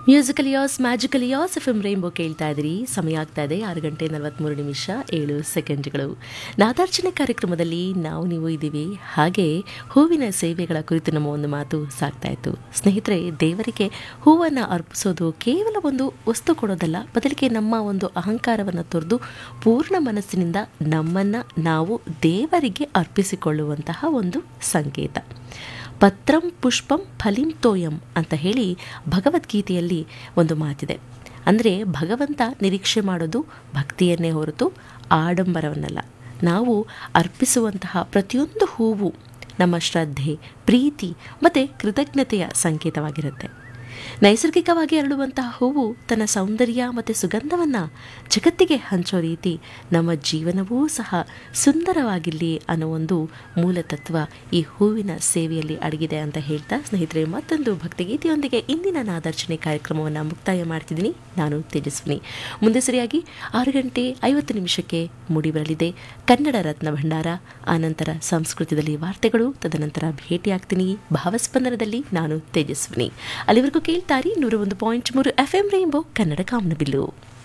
musical as magical as F M rainbow ಕೇಳ್ತಾ ಇದ್ರಿ ಸಮಯ ಆಗ್ತಾ ಇದೆ ಆರು ಗಂಟೆ ನಲವತ್ತ್ಮೂರು ನಿಮಿಷ ಏಳು ಸೆಕೆಂಡ್ಗಳು ನಾದಾರ್ಚನೆ ಕಾರ್ಯಕ್ರಮದಲ್ಲಿ ನಾವು ನೀವು ಇದ್ದೀವಿ ಹಾಗೆ ಹೂವಿನ ಸೇವೆಗಳ ಕುರಿತು ನಮ್ಮ ಒಂದು ಮಾತು ಸಾಗ್ತಾ ಇತ್ತು ಸ್ನೇಹಿತರೆ ದೇವರಿಗೆ ಹೂವನ್ನು ಅರ್ಪಿಸೋದು ಕೇವಲ ಒಂದು ವಸ್ತು ಕೊಡೋದಲ್ಲ ಬದಲಿಗೆ ನಮ್ಮ ಒಂದು ಅಹಂಕಾರವನ್ನು ತೊರೆದು ಪೂರ್ಣ ಮನಸ್ಸಿನಿಂದ ನಮ್ಮನ್ನು ನಾವು ದೇವರಿಗೆ ಅರ್ಪಿಸಿಕೊಳ್ಳುವಂತಹ ಒಂದು ಸಂಕೇತ ಪತ್ರಂ ಪುಷ್ಪಂ ಫಲಿಂ ತೋಯಂ ಅಂತ ಹೇಳಿ ಭಗವದ್ಗೀತೆಯಲ್ಲಿ ಒಂದು ಮಾತಿದೆ ಅಂದರೆ ಭಗವಂತ ನಿರೀಕ್ಷೆ ಮಾಡೋದು ಭಕ್ತಿಯನ್ನೇ ಹೊರತು ಆಡಂಬರವನ್ನಲ್ಲ ನಾವು ಅರ್ಪಿಸುವಂತಹ ಪ್ರತಿಯೊಂದು ಹೂವು ನಮ್ಮ ಶ್ರದ್ಧೆ ಪ್ರೀತಿ ಮತ್ತು ಕೃತಜ್ಞತೆಯ ಸಂಕೇತವಾಗಿರುತ್ತೆ ನೈಸರ್ಗಿಕವಾಗಿ ಅರಳುವಂತಹ ಹೂವು ತನ್ನ ಸೌಂದರ್ಯ ಮತ್ತು ಸುಗಂಧವನ್ನು ಜಗತ್ತಿಗೆ ಹಂಚೋ ರೀತಿ ನಮ್ಮ ಜೀವನವೂ ಸಹ ಸುಂದರವಾಗಿರಲಿ ಅನ್ನೋ ಒಂದು ಮೂಲ ತತ್ವ ಈ ಹೂವಿನ ಸೇವೆಯಲ್ಲಿ ಅಡಗಿದೆ ಅಂತ ಹೇಳ್ತಾ ಸ್ನೇಹಿತರೆ ಮತ್ತೊಂದು ಭಕ್ತಿಗೀತೆಯೊಂದಿಗೆ ಇಂದಿನ ನಾದಾರ್ಚನೆ ಕಾರ್ಯಕ್ರಮವನ್ನು ಮುಕ್ತಾಯ ಮಾಡ್ತಿದ್ದೀನಿ ನಾನು ತೇಜಸ್ವಿನಿ ಮುಂದೆ ಸರಿಯಾಗಿ ಆರು ಗಂಟೆ ಐವತ್ತು ನಿಮಿಷಕ್ಕೆ ಮೂಡಿಬರಲಿದೆ ಕನ್ನಡ ರತ್ನ ಭಂಡಾರ ಆನಂತರ ಸಂಸ್ಕೃತದಲ್ಲಿ ವಾರ್ತೆಗಳು ತದನಂತರ ಭೇಟಿಯಾಗ್ತೀನಿ ಭಾವಸ್ಪಂದನದಲ್ಲಿ ನಾನು ತೇಜಸ್ವಿನಿ ಅಲ್ಲಿವರೆಗೂ ಕೇಳ್ತಾರಿ ನೂರ ಒಂದು ಪಾಯಿಂಟ್ ಮೂರು ಎಫ್ ಎಂ ರೈಂಬೋ ಕನ್ನಡ ಕಾಮನಬಿಲ್ಲು